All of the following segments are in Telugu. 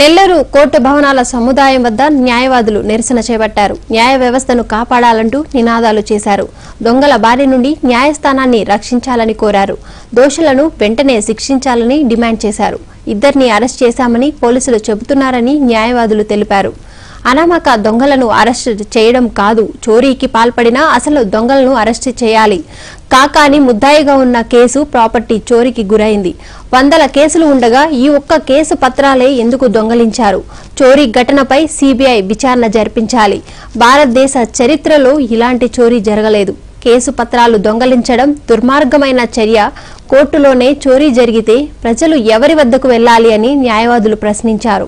నెల్లూరు కోర్టు భవనాల సముదాయం వద్ద న్యాయవాదులు నిరసన చేపట్టారు న్యాయ వ్యవస్థను కాపాడాలంటూ నినాదాలు చేశారు దొంగల బారి నుండి న్యాయస్థానాన్ని రక్షించాలని కోరారు దోషులను వెంటనే శిక్షించాలని డిమాండ్ చేశారు ఇద్దరిని అరెస్ట్ చేశామని పోలీసులు చెబుతున్నారని న్యాయవాదులు తెలిపారు అనామక దొంగలను అరెస్ట్ చేయడం కాదు చోరీకి పాల్పడినా అసలు దొంగలను అరెస్ట్ చేయాలి కాకాని ముద్దాయిగా ఉన్న కేసు ప్రాపర్టీ చోరీకి గురైంది వందల కేసులు ఉండగా ఈ ఒక్క కేసు పత్రాలే ఎందుకు దొంగలించారు చోరీ ఘటనపై సిబిఐ విచారణ జరిపించాలి భారతదేశ చరిత్రలో ఇలాంటి చోరీ జరగలేదు కేసు పత్రాలు దొంగలించడం దుర్మార్గమైన చర్య కోర్టులోనే చోరీ జరిగితే ప్రజలు ఎవరి వద్దకు వెళ్లాలి అని న్యాయవాదులు ప్రశ్నించారు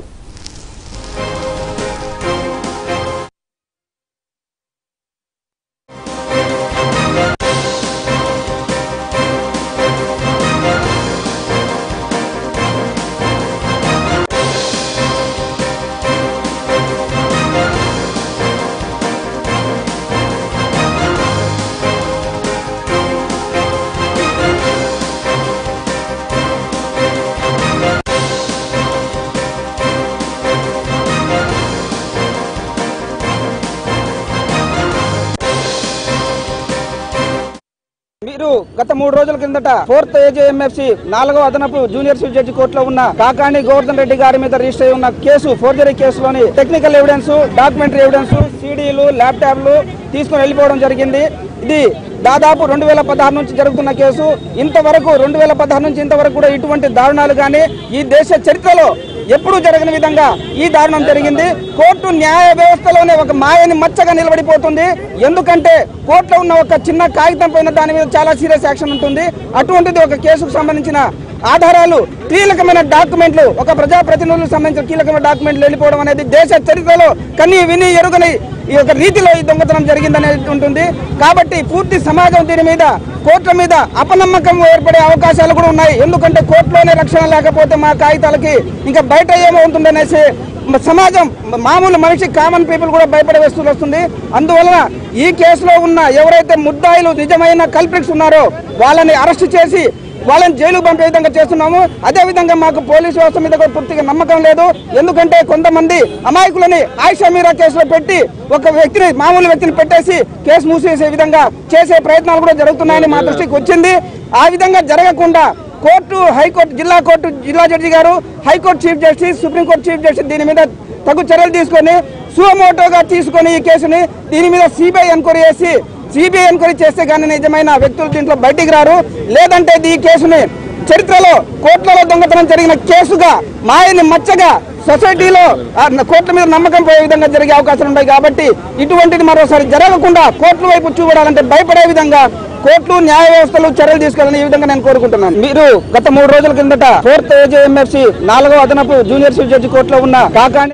మీరు గత మూడు రోజుల కిందట ఫోర్త్ ఏజేఎంఎఫ్సి నాలుగో అదనపు జూనియర్ సివిల్ జడ్జి కోర్టులో ఉన్న కాకాణి గోవర్ధన్ రెడ్డి గారి మీద రిజిస్టర్ అయి ఉన్న కేసు ఫోర్జరీ కేసులోని టెక్నికల్ ఎవిడెన్స్ డాక్యుమెంటరీ ఎవిడెన్స్ సీడీలు ల్యాప్టాప్లు తీసుకుని వెళ్ళిపోవడం జరిగింది ఇది దాదాపు రెండు వేల పదహారు నుంచి జరుగుతున్న కేసు ఇంతవరకు రెండు వేల పదహారు నుంచి ఇంతవరకు కూడా ఇటువంటి దారుణాలు కానీ ఈ దేశ చరిత్రలో ఎప్పుడూ జరగని విధంగా ఈ దారుణం జరిగింది కోర్టు న్యాయ వ్యవస్థలోనే ఒక మాయని మచ్చగా నిలబడిపోతుంది ఎందుకంటే కోర్టులో ఉన్న ఒక చిన్న కాగితం పైన దాని మీద చాలా సీరియస్ యాక్షన్ ఉంటుంది అటువంటిది ఒక కేసుకు సంబంధించిన ఆధారాలు కీలకమైన డాక్యుమెంట్లు ఒక ప్రజాప్రతినిధులకు సంబంధించిన కీలకమైన డాక్యుమెంట్లు వెళ్ళిపోవడం అనేది దేశ చరిత్రలో కనీ విని ఎరుగని ఈ యొక్క రీతిలో ఈ దొంగతనం జరిగిందనేది ఉంటుంది కాబట్టి పూర్తి సమాజం దీని మీద కోర్టుల మీద అపనమ్మకం ఏర్పడే అవకాశాలు కూడా ఉన్నాయి ఎందుకంటే కోర్టులోనే రక్షణ లేకపోతే మా కాగితాలకి ఇంకా బయట ఏమవుతుందనేసి మ- సమాజం మ- మామూలు మనిషి కామన్ పీపుల్ కూడా భయపడే వస్తువులు వస్తుంది అందువలన ఈ కేసులో ఉన్న ఎవరైతే ముద్దాయిలు నిజమైన కల్ప్రిక్స్ ఉన్నారో వాళ్ళని అరెస్ట్ చేసి వాళ్ళని జైలుకు పంపే విధంగా చేస్తున్నాము అదే విధంగా మాకు పోలీసు వ్యవస్థ మీద కూడా పూర్తిగా నమ్మకం లేదు ఎందుకంటే కొంతమంది అమాయకులని ఆయిషా మీరా కేసులో పెట్టి ఒక వ్యక్తిని మామూలు వ్యక్తిని పెట్టేసి కేసు మూసివేసే విధంగా చేసే ప్రయత్నాలు కూడా జరుగుతున్నాయని మా దృష్టికి వచ్చింది ఆ విధంగా జరగకుండా కోర్టు హైకోర్టు జిల్లా కోర్టు జిల్లా జడ్జి గారు high court chief justice supreme court chief justice దీని మీద తగు చర్యలు తీసుకొని సుమోటోగా తీసుకొని ఈ కేసుని దీని మీద సిబిఐ ఎంక్వైరీ చేసి సిబిఐ ఎంక్వైరీ చేస్తే కానీ నిజమైన వ్యక్తులు దీంట్లో బయటికి రారు లేదంటే ఈ కేసుని చరిత్రలో కోట్లలో దొంగతనం జరిగిన కేసుగా మాయని మచ్చగా సొసైటీలో ఆ కోర్టుల మీద నమ్మకం పోయే విధంగా జరిగే అవకాశాలు ఉన్నాయి కాబట్టి ఇటువంటిది మరోసారి జరగకుండా కోర్టుల వైపు చూడాలంటే భయపడే విధంగా కోర్టులు న్యాయ వ్యవస్థలు చర్యలు తీసుకోవాలని ఈ విధంగా నేను కోరుకుంటున్నాను మీరు గత మూడు రోజుల కిందట ఫోర్త్ ఏజేఎంఎఫ్సి నాలుగో అదనపు జూనియర్ సివిల్ జడ్జి కోర్టులో ఉన్న కాకాని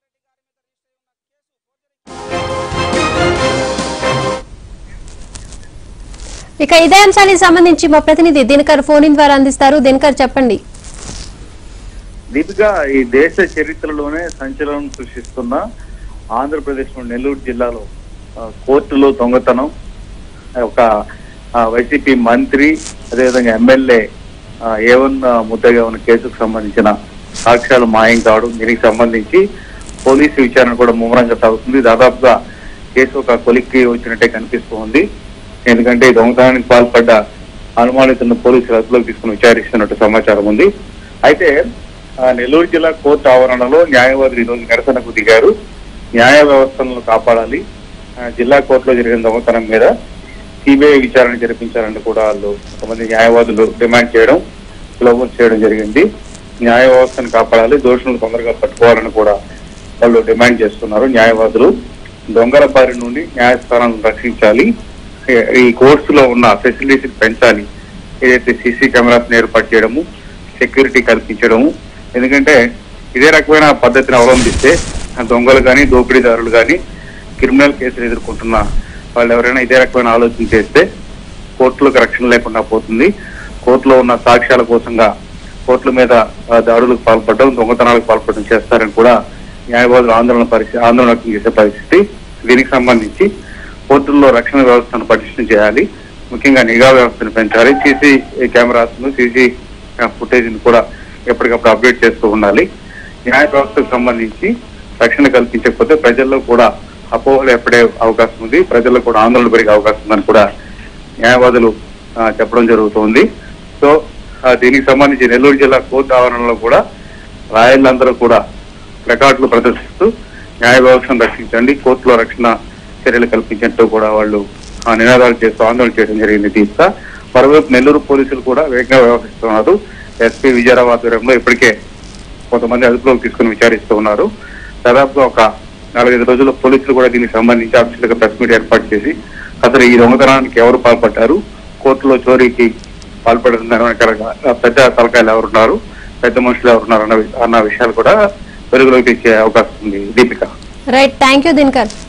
ఇక ఇదే అంశానికి సంబంధించి మా ప్రతినిధి దినకర్ ఫోన్ ఇన్ ద్వారా అందిస్తారు దినకర్ చెప్పండి దీపిక ఈ దేశ చరిత్రలోనే సంచలనం సృష్టిస్తున్న ఆంధ్రప్రదేశ్ నెల్లూరు జిల్లాలో ఆ, కోర్టులో దొంగతనం ఒక ఆ, వైసీపీ మంత్రి అదేవిధంగా ఎమ్మెల్యే ఏవన్ ముద్దగా ఉన్న కేసుకు సంబంధించిన సాక్ష్యాలు మాయం కావడం దీనికి సంబంధించి పోలీసు విచారణ కూడా ముమ్మరంగా సాగుతుంది దాదాపుగా కేసు ఒక కొలిక్కి వచ్చినట్టే కనిపిస్తోంది ఎందుకంటే ఈ దొంగతనానికి పాల్పడ్డ అనుమానితులను పోలీసులు అదుపులోకి తీసుకుని విచారిస్తున్నట్టు సమాచారం ఉంది అయితే ఆ, నెల్లూరు జిల్లా కోర్టు ఆవరణలో న్యాయవాదులు ఈరోజు నిరసనకు దిగారు న్యాయ వ్యవస్థలను కాపాడాలి ఆ, జిల్లా కోర్టులో జరిగిన దొంగతనం మీద సిబిఐ విచారణ జరిపించాలని కూడా వాళ్ళు కొంతమంది న్యాయవాదులు డిమాండ్ చేయడం స్లోగన్ చేయడం జరిగింది న్యాయ వ్యవస్థను కాపాడాలి దోషులను తొందరగా పట్టుకోవాలని కూడా వాళ్ళు డిమాండ్ చేస్తున్నారు న్యాయవాదులు దొంగల బారి నుండి న్యాయస్థానాలను రక్షించాలి ఈ- ఈ కోర్సులో ఉన్న ఫెసిలిటీస్ పెంచాలి ఏదైతే సీసీ కెమెరాస్ ఏర్పాటు చేయడము సెక్యూరిటీ కల్పించడము ఎందుకంటే ఇదే రకమైన పద్ధతిని అవలంబిస్తే ఆ దొంగలు కానీ దోపిడీదారులు కానీ క్రిమినల్ కేసులు ఎదుర్కొంటున్న వాళ్ళు ఎవరైనా ఇదే రకమైన ఆలోచన చేస్తే కోర్టులకు రక్షణ లేకుండా పోతుంది కోర్టులో ఉన్న సాక్ష్యాల కోసంగా కోర్టుల మీద ఆ, దాడులకు పాల్పడడం దొంగతనాలకు పాల్పడడం చేస్తారని కూడా న్యాయవాదులు ఆందోళన పరిస్థితి ఆందోళన వ్యక్తం చేసే పరిస్థితి దీనికి సంబంధించి కోర్టుల్లో రక్షణ వ్యవస్థను పటిష్టం చేయాలి ముఖ్యంగా నిఘా వ్యవస్థను పెంచాలి సీసీ కెమెరాస్ ను సీసీ ఫుటేజ్ ను కూడా ఎప్పటికప్పుడు అప్డేట్ చేస్తూ ఉండాలి న్యాయ వ్యవస్థకు సంబంధించి రక్షణ కల్పించకపోతే ప్రజల్లో కూడా అపోహలు ఏర్పడే అవకాశం ఉంది ప్రజల్లో కూడా ఆందోళన పెరిగే అవకాశం ఉందని కూడా న్యాయవాదులు ఆ, చెప్పడం జరుగుతోంది సో ఆ, దీనికి సంబంధించి నెల్లూరు జిల్లా కోర్టు ఆవరణలో కూడా రాయలందరూ కూడా ప్లకార్డులు ప్రదర్శిస్తూ న్యాయ వ్యవస్థను రక్షించండి కోర్టులో రక్షణ చర్యలు కల్పించినట్టు కూడా వాళ్ళు ఆ, నినాదాలు చేస్తూ ఆందోళన చేయడం జరిగింది దీంతో మరోవైపు నెల్లూరు పోలీసులు కూడా వేగంగా వ్యవహరిస్తున్నారు ఎస్పీ విజయరావు ఆధ్వర్యంలో ఇప్పటికే కొంతమంది అదుపులోకి తీసుకుని విచారిస్తూ ఉన్నారు దాదాపుగా ఒక నాలుగైదు రోజుల్లో పోలీసులు కూడా దీనికి సంబంధించి ఆఫీసులుగా ప్రెస్ మీట్ ఏర్పాటు చేసి అసలు ఈ దొంగతనానికి ఎవరు పాల్పడ్డారు కోర్టులో చోరీకి పాల్పడుతున్న వెనకాల పెద్ద తలకాయలు ఎవరున్నారు పెద్ద మనుషులు ఎవరున్నారు అన్న వి- అన్న విషయాలు కూడా వెలుగులోకి తెచ్చే అవకాశం ఉంది Deepika right thank you Dinakar